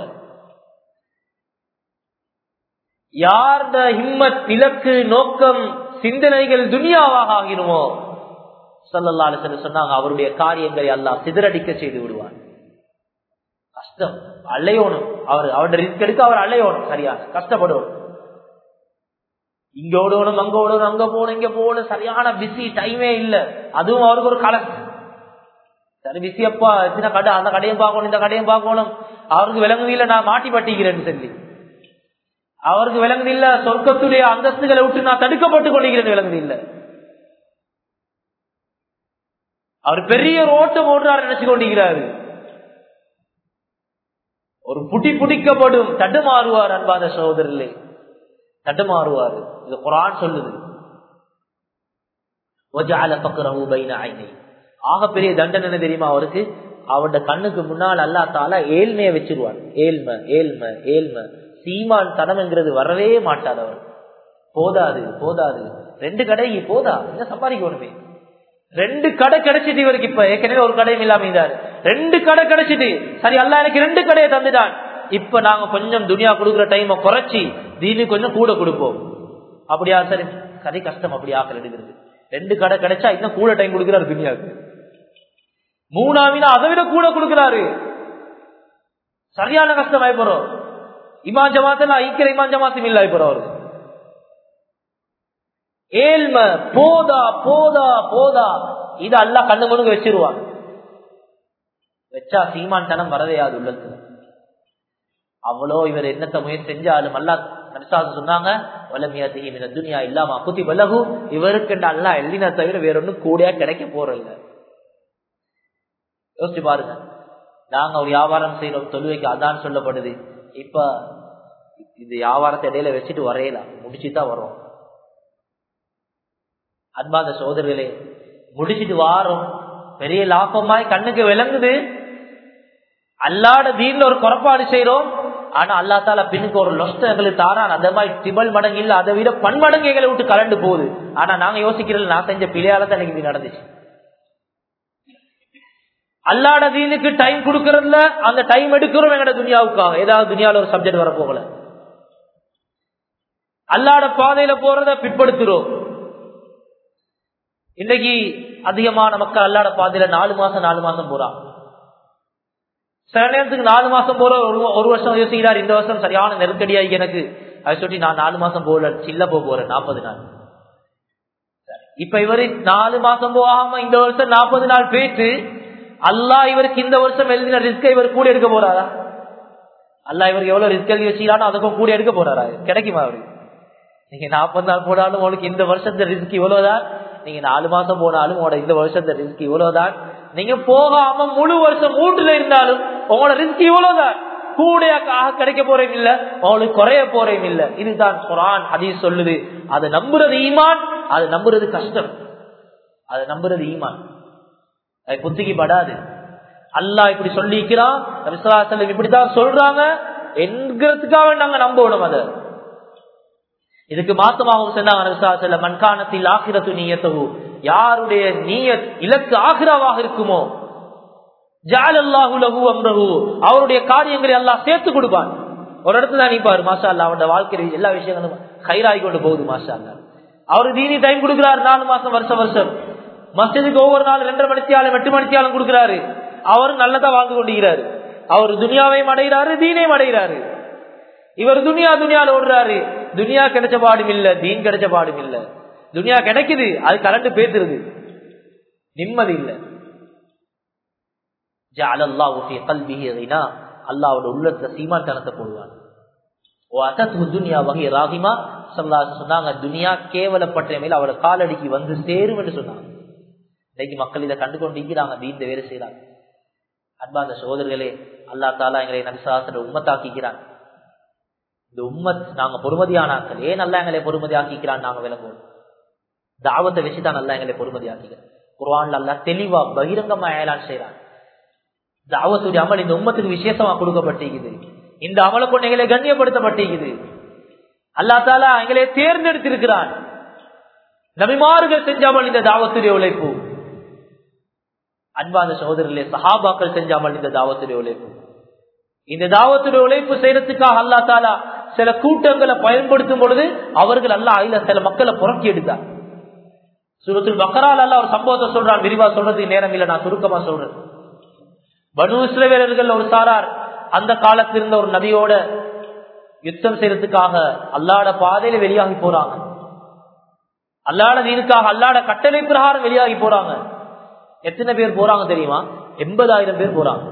யார்த ஹிம்மத் இலக்கு நோக்கம் சிந்தனைகள் துனியாவாக ஆகிருமோ சொல்லல்லாலு சொன்னாங்க அவருடைய காரியங்களை எல்லாம் சிதறடிக்க செய்து விடுவார் கஷ்டம் அலையோணும் அவர் அவருடைய ரிஸ்க் எடுக்க அவர் அலையோணும் சரியா கஷ்டப்படுவோம் இங்க ஓடணும் அங்க ஓடணும் அங்க போகணும் இங்க போகணும் சரியான பிஸி டைமே இல்ல அதுவும் அவருக்கு ஒரு கலக்கு சரி பிஸி அப்பா எத்தனை கடை அந்த கடையும் பார்க்கணும் இந்த கடையும் பார்க்கணும் அவருக்கு விளங்குதில்ல நான் மாட்டி பட்டிக்கிறேன்னு சொல்லி அவருக்கு விளங்குதில்ல சொர்க்கத்துடைய அந்தஸ்துகளை விட்டு நான் தடுக்கப்பட்டு கொண்டிருக்கிறேன் விளங்குதில்ல அவர் பெரிய ரோட்டம் ஓடுறாரு நினைச்சு கொண்டிருக்கிறாரு ஒரு புடி புடிக்கப்படும் தடுமாறுவார் அன்பாத சகோதரர்களே தடுமாறுவார் இது குரான் சொல்லுது ஆக பெரிய தண்டனை என்ன தெரியுமா அவருக்கு அவருடைய கண்ணுக்கு முன்னால் அல்லா தால ஏழ்மையை வச்சிருவார் ஏழ்மை ஏழ்மை ஏழ்மை சீமான் தனம்ங்கிறது வரவே மாட்டாது அவர் போதாது போதாது ரெண்டு கடை போதா என்ன சம்பாதிக்கணுமே ரெண்டு கடை கிடைச்சிட்டு இவருக்கு இப்ப ஏற்கனவே ஒரு கடையும் இல்லாம இருந்தாரு ரெண்டு கடை கிடைச்சிட்டு சரி அல்ல எனக்கு ரெண்டு கடையை தந்துட்டான் இப்ப நாங்க கொஞ்சம் துணியா கொடுக்குற டைமை குறைச்சி தீனு கொஞ்சம் கூட கொடுப்போம் அப்படியா சரி கதை கஷ்டம் அப்படி ஆக்கல் எடுக்கிறது ரெண்டு கடை கிடைச்சா இன்னும் கூட டைம் கொடுக்கிறாரு துணியாவுக்கு மூணாவினா அதை விட கூட கொடுக்கிறாரு சரியான கஷ்டம் ஆயிப்போறோம் இமான் ஜமாத்துல ஐக்கிய இமான் ஜமாத்தும் இல்ல ஆயிப்போறோம் அவரு ஏழ்ம போதா போதா போதா இது அல்லா கண்ணு முழுங்க வச்சிருவான் வச்சா சீமான் தனம் வரதையாது உள்ளது அவ்வளோ இவர் என்னத்த முயற்சி செஞ்சாலும் அல்லா நடிசாது சொன்னாங்க வலமியா துனியா இல்லாம குத்தி வல்லகு இவருக்கு அல்லா எல்லின தவிர வேற ஒன்னும் கூடையா கிடைக்க போறதில்ல யோசிச்சு பாருங்க நாங்க ஒரு வியாபாரம் செய்யறோம் தொழுவைக்கு அதான் சொல்லப்படுது இப்ப இந்த வியாபாரத்தை இடையில வச்சுட்டு வரையலாம் முடிச்சுதான் வரோம் அன்பாத சோதர்களே முடிச்சிட்டு வாரோம் பெரிய லாபமாய் கண்ணுக்கு விளங்குது அல்லாட தீன்ல ஒரு குறப்பாடு செய்யறோம் ஆனா அல்லா தால பின்னுக்கு ஒரு லொஸ்ட எங்களுக்கு தாரான் அந்த மாதிரி டிபல் மடங்கு இல்ல அதை விட பன்மடங்கு எங்களை விட்டு கலண்டு போகுது ஆனா நாங்க யோசிக்கிறது நான் செஞ்ச பிள்ளையால தான் எனக்கு இது நடந்துச்சு அல்லாட தீனுக்கு டைம் கொடுக்கறதுல அந்த டைம் எடுக்கிறோம் எங்கட துனியாவுக்காக ஏதாவது துனியாவில் ஒரு சப்ஜெக்ட் வர போகல அல்லாட பாதையில போறத பிற்படுத்துறோம் இன்னைக்கு அதிகமான மக்கள் அல்லாட பாதையில நாலு மாசம் நாலு மாசம் போறாங்க சில நேரத்துக்கு நாலு மாசம் போற ஒரு வருஷம் யோசிக்கிறார் இந்த வருஷம் சரியான நெருக்கடியாகி எனக்கு அதை சொல்லி நான் நாலு மாசம் போகல சில்ல போக போறேன் நாற்பது நாள் இப்ப இவரு நாலு மாசம் போகாம இந்த வருஷம் நாற்பது நாள் போயிட்டு அல்லா இவருக்கு இந்த வருஷம் எழுதின ரிஸ்கை இவர் கூட எடுக்க போறாரா அல்லா இவருக்கு எவ்வளவு ரிஸ்க் எழுதி வச்சுக்கிறானோ அதுக்கும் கூட எடுக்க போறாரா கிடைக்குமா அவருக்கு நீங்க நாற்பது நாள் போனாலும் உங்களுக்கு இந்த வருஷத்து ரிஸ்க் இவ்வளவுதான் நீங்க நாலு மாசம் போனாலும் உங்களோட இந்த வருஷத்து ரிஸ்க் இவ்வளவுதான் நீங்க போகாம முழு வருஷம் மூட்டுல இருந்தாலும் உங்களோட ரிஸ்க் இவ்வளவுதான் கூடையாக கிடைக்க போறேன் இல்ல உங்களுக்கு குறைய போறேன் இல்ல இதுதான் குரான் ஹதீஸ் சொல்லுது அதை நம்புறது ஈமான் அதை நம்புறது கஷ்டம் அதை நம்புறது ஈமான் அது புத்திக்கு படாது அல்லாஹ் இப்படி சொல்லிக்கிறான் விசுவாசம் இப்படித்தான் சொல்றாங்க என்கிறதுக்காக நாங்க நம்பணும் அதை இதுக்கு மாத்தமாகவும் சொன்னாங்க விசுவாசல மண்காணத்தில் ஆகிரத்து நீயத்தவு யாருடைய நீயத் இலக்கு ஆகிராவாக இருக்குமோ ஜால் அல்லாஹு லகு அம்ரஹு அவருடைய காரியங்களை எல்லாம் சேர்த்து கொடுப்பான் ஒரு இடத்துல நிப்பாரு மாஷா அல்லா அவனோட வாழ்க்கையில் எல்லா விஷயங்களும் கைராகி கொண்டு போகுது மாஷா அல்லா அவரு தீனி டைம் கொடுக்கிறாரு நாலு மாசம் வருஷம் வருஷம் மஸ்ஜிதுக்கு ஒவ்வொரு நாள் ரெண்டரை மணித்தியாலும் எட்டு மணித்தியாலும் கொடுக்கிறாரு அவரும் நல்லதா வாழ்ந்து கொண்டிருக்கிறாரு அவர் துனியாவையும் அடைகிறாரு தீனையும் அடைகிறாரு இவர் துனியா துனியால ஓடுறாரு துனியா கிடைச்ச பாடும் இல்ல தீன் கிடைச்ச பாடும் இல்ல துனியா கிடைக்குது அது கலந்து பேத்துருது நிம்மதி இல்ல அல்லாவோட உள்ளத்துல சீமான்தனத்தை போடுவான் துனியா வகை ராகிமா சொன்னாங்க துனியா கேவலப்பட்ட மேல அவரோட காலடிக்கு வந்து சேரும் என்று சொன்னாங்க இன்னைக்கு மக்கள் இதை கண்டு கொண்டு இருக்கிறாங்க தீந்த வேறு செய்யறாங்க அன்பாந்த சோதர்களே அல்லா தாலா எங்களை நபிசாசன உம்மத்தாக்கிக்கிறான் இந்த உம்மத் நாங்க பொறுமதியானாக்கள் ஏன் நல்லா எங்களை பொறுமதி ஆக்கிக்கிறான் நாங்க விளங்குவோம் தாவத்தை வச்சுதான் நல்லா எங்களை பொறுமதி ஆக்கிக்கிறோம் குர்வான்ல அல்லா தெளிவா பகிரங்கமா ஏலான் செய்யறான் தாவத்துடைய அமல் இந்த உம்மத்துக்கு விசேஷமா கொடுக்கப்பட்டிருக்குது இந்த அமலை கொண்டு எங்களை கண்ணியப்படுத்தப்பட்டிருக்குது அல்லா தாலா எங்களை தேர்ந்தெடுத்திருக்கிறான் நபிமார்கள் செஞ்சாமல் இந்த தாவத்துடைய உழைப்பு அன்பான சகோதரர்களே சஹாபாக்கள் செஞ்சாமல் இந்த தாவத்துடைய உழைப்பு இந்த தாவத்துடைய உழைப்பு செய்யறதுக்காக அல்லா தாலா சில கூட்டங்களை பயன்படுத்தும் பொழுது அவர்கள் அல்ல ஆயில சில மக்களை புறக்கி எடுத்தார் சுரத்தில் பக்கரால் அல்ல ஒரு சம்பவத்தை சொல்றான் விரிவா சொல்றதுக்கு நேரம் இல்லை நான் சுருக்கமா சொல்றேன் பனு இஸ்ரவேலர்கள் ஒரு சாரார் அந்த காலத்தில் இருந்த ஒரு நபியோட யுத்தம் செய்யறதுக்காக அல்லாட பாதையில வெளியாகி போறாங்க அல்லாட நீருக்காக அல்லாட கட்டளை பிரகாரம் வெளியாகி போறாங்க எத்தனை பேர் போறாங்க தெரியுமா எண்பதாயிரம் பேர் போறாங்க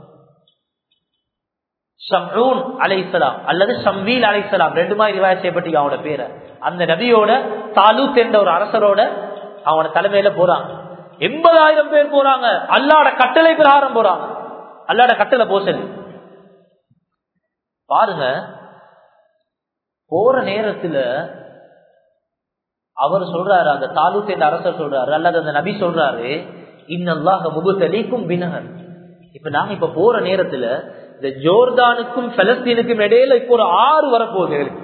ஷம்ரூன் அலைசலாம் அல்லது ஷம்வீல் அலைசலாம் ரெண்டு மாதிரி ரிவாய் செய்யப்பட்டு அவனோட பேரை அந்த நபியோட தாலூத் என்ற ஒரு அரசரோட அவன தலைமையில போறாங்க எண்பதாயிரம் பேர் போறாங்க அல்லாட கட்டளை பிரகாரம் போறாங்க அல்லாட கட்டளை போசல் பாருங்க போற நேரத்துல அவர் சொல்றாரு அந்த தாலூத் என்ற அரசர் சொல்றாரு அல்லது அந்த நபி சொல்றாரு இன்னல்லாக முகுத்தலிக்கும் பினகர் இப்ப நாங்க இப்ப போற நேரத்துல இந்த ஜோர்தானுக்கும் பலஸ்தீனுக்கும் இடையில இப்போ ஒரு ஆறு வரப்போகுது எங்களுக்கு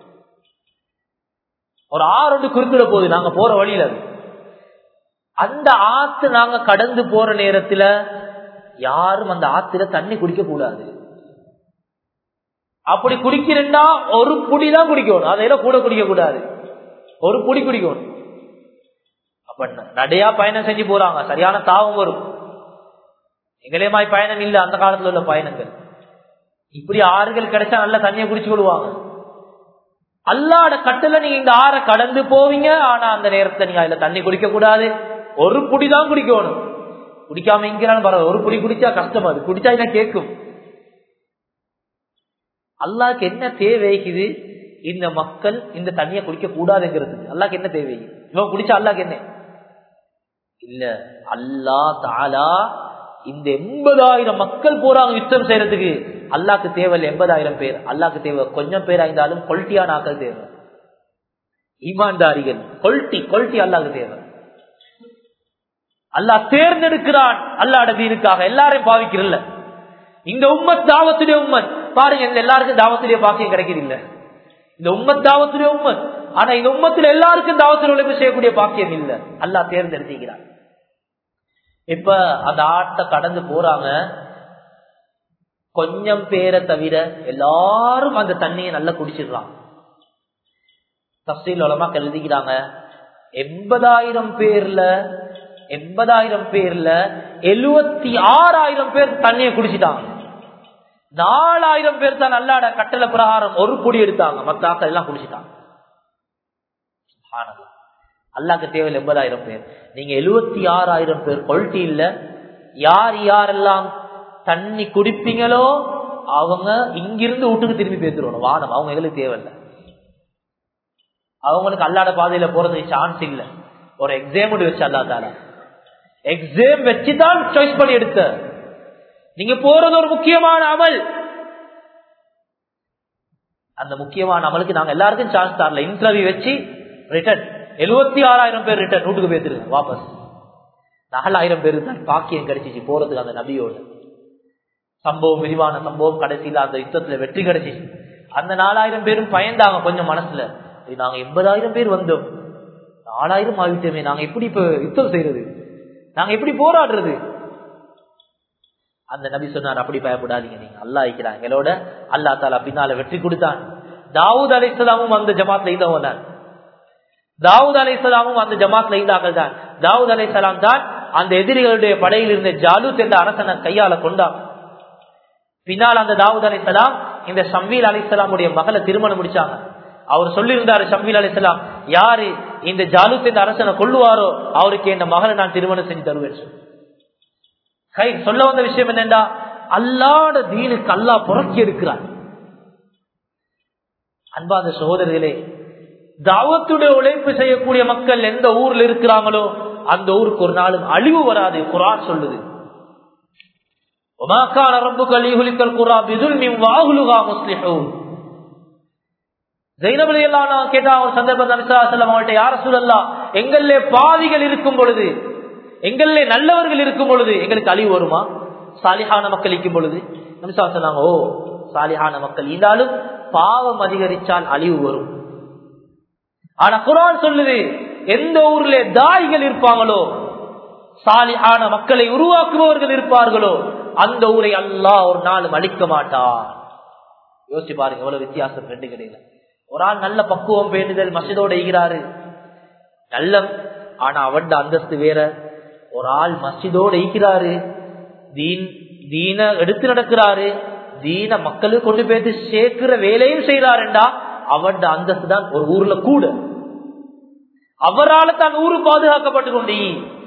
ஒரு ஆறு ஒன்று குறுக்கிட போகுது நாங்க போற வழியில அந்த ஆத்து நாங்க கடந்து போற நேரத்துல யாரும் அந்த ஆத்துல தண்ணி குடிக்க கூடாது அப்படி குடிக்கிறேன்னா ஒரு புடி தான் குடிக்கணும் அதையில கூட குடிக்க கூடாது ஒரு புடி குடிக்கணும் அப்ப நடையா பயணம் செஞ்சு போறாங்க சரியான தாவம் வரும் எங்களே மாதிரி பயணம் இல்ல அந்த காலத்துல உள்ள பயணங்கள் இப்படி ஆறுகள் கிடைச்சா நல்ல தண்ணியை குடிச்சு கொள்வாங்க அல்லாட கட்டுல நீங்க இந்த ஆறை கடந்து போவீங்க ஆனா அந்த நேரத்துல நீங்க அதுல தண்ணி குடிக்க கூடாது ஒரு புடிதான் குடிக்கணும் குடிக்காம இங்கிறாலும் பரவாயில்ல ஒரு புடி குடிச்சா கஷ்டம் அது குடிச்சா என்ன கேட்கும் அல்லாக்கு என்ன தேவைக்குது இந்த மக்கள் இந்த தண்ணியை குடிக்க கூடாதுங்கிறது அல்லாக்கு என்ன தேவை இவன் குடிச்சா அல்லாக்கு என்ன இல்ல அல்லா தாலா இந்த எண்பதாயிரம் மக்கள் போறாங்க யுத்தம் செய்யறதுக்கு அல்லாக்கு தேவை எண்பதாயிரம் பேர் அல்லாக்கு தேவை கொஞ்சம் பேர் ஆயிருந்தாலும் கொல்ட்டியான ஆக்கள் தேவை ஈமான்தாரிகள் கொல்ட்டி கொல்ட்டி அல்லாக்கு தேவை அல்லாஹ் தேர்ந்தெடுக்கிறான் அல்லாட தீனுக்காக எல்லாரையும் பாவிக்கிறல்ல இந்த உம்மத் தாவத்துடைய உம்மத் பாருங்க இந்த எல்லாருக்கும் தாவத்துடைய பாக்கியம் கிடைக்கிறதில்ல இந்த உம்மத் தாவத்துடைய உம்மத் ஆனா இந்த உம்மத்துல எல்லாருக்கும் தாவத்தில் உழைப்பு செய்யக்கூடிய பாக்கியம் இல்ல அல்லாஹ் தேர்ந்தெடுத்திக்கிறான் இப்ப அந்த ஆட்டை கடந்து போறாங்க கொஞ்சம் பேரை தவிர எல்லாரும் அந்த தண்ணியை நல்லா குடிச்சிடுறாங்க தப்சீல் உலமா எழுதிக்கிறாங்க எண்பதாயிரம் பேர்ல எண்பதாயிரம் பேர்ல எழுவத்தி ஆறாயிரம் பேர் தண்ணியை குடிச்சிட்டாங்க நாலாயிரம் பேர் தான் நல்லாட கட்டளை பிரகாரம் ஒரு பொடி எடுத்தாங்க மத்த ஆக்கள் எல்லாம் குடிச்சிட்டாங்க அல்லாக்கு தேவையில் எண்பதாயிரம் பேர் நீங்க எழுவத்தி ஆறாயிரம் பேர் குவாலிட்டி இல்ல யார் யாரெல்லாம் தண்ணி குடிப்பீங்களோ அவங்க இங்கிருந்து வீட்டுக்கு திரும்பி பேத்துருவோம் வானம் அவங்க எங்களுக்கு தேவையில்லை அவங்களுக்கு அல்லாட பாதையில போறதுக்கு சான்ஸ் இல்ல ஒரு எக்ஸாம் வச்சு அல்லா தால எக்ஸாம் வச்சுதான் சாய்ஸ் பண்ணி எடுத்த நீங்க போறது ஒரு முக்கியமான அமல் அந்த முக்கியமான அமலுக்கு நாங்க எல்லாருக்கும் சான்ஸ் தரல இன்டர்வியூ வச்சு ரிட்டர்ன் எழுபத்தி ஆறாயிரம் பேர் ரிட்டர்ன் வீட்டுக்கு போயிருங்க வாபஸ் நாலாயிரம் பேர் தான் பாக்கியம் கிடைச்சிச்சு போறதுக்கு அந்த நபியோட சம்பவம் விரிவான சம்பவம் கடைசியில அந்த யுத்தத்துல வெற்றி கிடைச்சிச்சு அந்த நாலாயிரம் பேரும் பயந்தாங்க கொஞ்சம் மனசுல நாங்க எண்பதாயிரம் பேர் வந்தோம் நாலாயிரம் ஆகிட்டோமே நாங்க எப்படி இப்ப யுத்தம் செய்யறது நாங்க எப்படி போராடுறது அந்த நபி சொன்னார் அப்படி பயப்படாதீங்க நீங்க அல்லா இருக்கிறாங்க எங்களோட அல்லா தாலா பின்னால வெற்றி கொடுத்தான் தாவூத் அலிஸ்லாமும் அந்த ஜமாத்ல இருந்தவங்க தான் தாவூத் அலிஸ்லாமும் அந்த ஜமாத்ல இருந்தார்கள் தான் தாவூத் அலிஸ்லாம் தான் அந்த எதிரிகளுடைய படையில் இருந்த ஜாலூத் என்ற அரசனை கையால கொண்டான் பின்னால் அந்த தாவூத் அலிஸ்லாம் இந்த ஷம்வீல் அலிஸ்லாமுடைய மகளை திருமணம் முடிச்சாங்க அவர் சொல்லியிருந்தாரு ஷம்வீல் அலிஸ்லாம் யாரு இந்த ஜாலூத் என்ற அரசனை கொள்ளுவாரோ அவருக்கு இந்த மகளை நான் திருமணம் செஞ்சு தருவேன் கை சொல்ல வந்த விஷயம் என்னண்டா அல்லாட தீனுக்கு அல்லா புறக்கி இருக்கிறார் அன்பாத சகோதரர்களே தாவத்துடைய உழைப்பு செய்யக்கூடிய மக்கள் எந்த ஊர்ல இருக்கிறாங்களோ அந்த ஊருக்கு ஒரு நாளும் அழிவு வராது குரான் சொல்லுது எங்களே பாவிகள் இருக்கும் பொழுது எங்களே நல்லவர்கள் இருக்கும் பொழுது எங்களுக்கு அழிவு வருமா சாலிஹான மக்கள் இருக்கும் பொழுது நம்சா சொன்னாங்க ஓ சாலிஹான மக்கள் இருந்தாலும் பாவம் அதிகரிச்சால் அழிவு வரும் ஆனா குரான் சொல்லுது எந்த ஊர்ல தாய்கள் இருப்பாங்களோ சாலிஹான மக்களை உருவாக்குபவர்கள் இருப்பார்களோ அந்த ஊரை அல்லாஹ் ஒரு நாளும் அழிக்க மாட்டார் யோசிச்சு பாருங்க எவ்வளவு வித்தியாசம் ரெண்டு கிடையாது ஒரு ஆள் நல்ல பக்குவம் பேணுதல் மசிதோட ஈகிறாரு நல்ல ஆனா அவன் அந்தஸ்து வேற ஒரு ஆள் மஸ்ஜிதோட ஈக்கிறாரு தீன் தீன எடுத்து நடக்கிறாரு தீன மக்களுக்கு கொண்டு போயிட்டு சேர்க்கிற வேலையும் செய்யறாருண்டா அவன் அந்தஸ்து தான் ஒரு ஊர்ல கூட அவரால் தான் ஊரு பாதுகாக்கப்பட்டு கொண்டே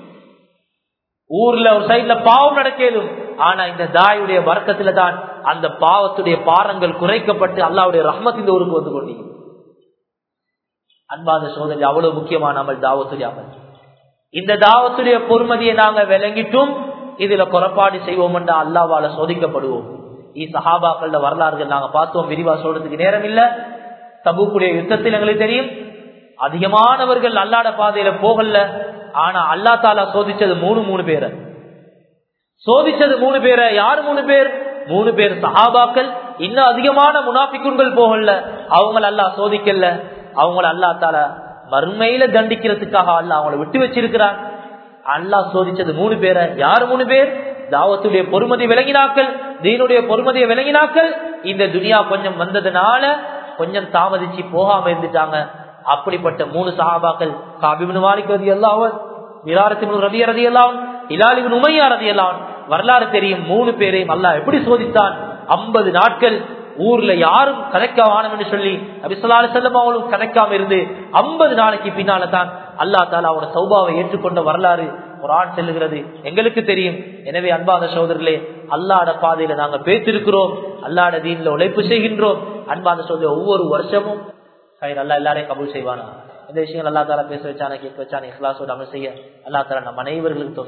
ஊர்ல ஒரு சைட்ல பாவம் நடக்கலும் ஆனா இந்த தாயுடைய வர்க்கத்துல தான் அந்த பாவத்துடைய பாரங்கள் குறைக்கப்பட்டு அல்லாவுடைய ரஹ்மத் இந்த ஊருக்கு வந்து கொண்டீங்க அன்பாத சோதனை அவ்வளவு முக்கியமான அமல் தாவத்துடைய அமல் இந்த தாவத்துடைய பொறுமதியை நாங்க விளங்கிட்டும் இதுல குறப்பாடு செய்வோம் என்றா அல்லாவால சோதிக்கப்படுவோம் இ சஹாபாக்கள வரலாறுகள் நாங்க பார்த்தோம் விரிவா சொல்றதுக்கு நேரம் இல்ல தபுக்குடைய யுத்தத்தில் எங்களுக்கு தெரியும் அதிகமானவர்கள் அல்லாட பாதையில போகல ஆனா அல்லா தாலா சோதிச்சது மூணு மூணு பேரை சோதிச்சது மூணு பேரை யாரு மூணு பேர் மூணு பேர் சஹாபாக்கள் இன்னும் அதிகமான முனாபிக்குன்கள் போகல அவங்கள அல்லா சோதிக்கல அவங்கள அல்லா தாலா மறுமையில தண்டிக்கிறதுக்காக அல்ல அவங்கள விட்டு வச்சிருக்கிறான் அல்லா சோதிச்சது மூணு பேரை யாரு மூணு பேர் தாவத்துடைய பொறுமதி விளங்கினாக்கள் தீனுடைய பொறுமதியை விளங்கினாக்கள் இந்த துனியா கொஞ்சம் வந்ததுனால கொஞ்சம் தாமதிச்சு போகாம இருந்துட்டாங்க அப்படிப்பட்ட மூணு சஹாபாக்கள் காபிபின் மாலிக் ரதி அல்லாவன் விராரத்தின் ரதி ரதி அல்லாவன் இலாலிபின் உமையா ரதி அல்லாவன் வரலாறு தெரியும் மூணு பேரையும் அல்லாஹ் எப்படி சோதித்தான் ஐம்பது நாட்கள் ஊர்ல யாரும் கணக்க வானம் என்று சொல்லி அபிசலாலு செல்லம் அவங்களும் கணக்காம இருந்து ஐம்பது நாளைக்கு பின்னால தான் அல்லா தாலா அவனோட சௌபாவை ஏற்றுக்கொண்ட வரலாறு குரான் செல்லுகிறது எங்களுக்கு தெரியும் எனவே அன்பான சோதரர்களே அல்லாட பாதையில நாங்க பேசிருக்கிறோம் அல்லாட தீன்ல உழைப்பு செய்கின்றோம் அன்பான சோதரி ஒவ்வொரு வருஷமும் நல்லா எல்லாரையும் கபூல் செய்வானா இந்த விஷயங்கள் அல்லா தாலா பேச வச்சான கேட்க வச்சான இஹ்லாசோட அமல் செய்ய அல்லா தாலா நம் அனைவர்களுக்கு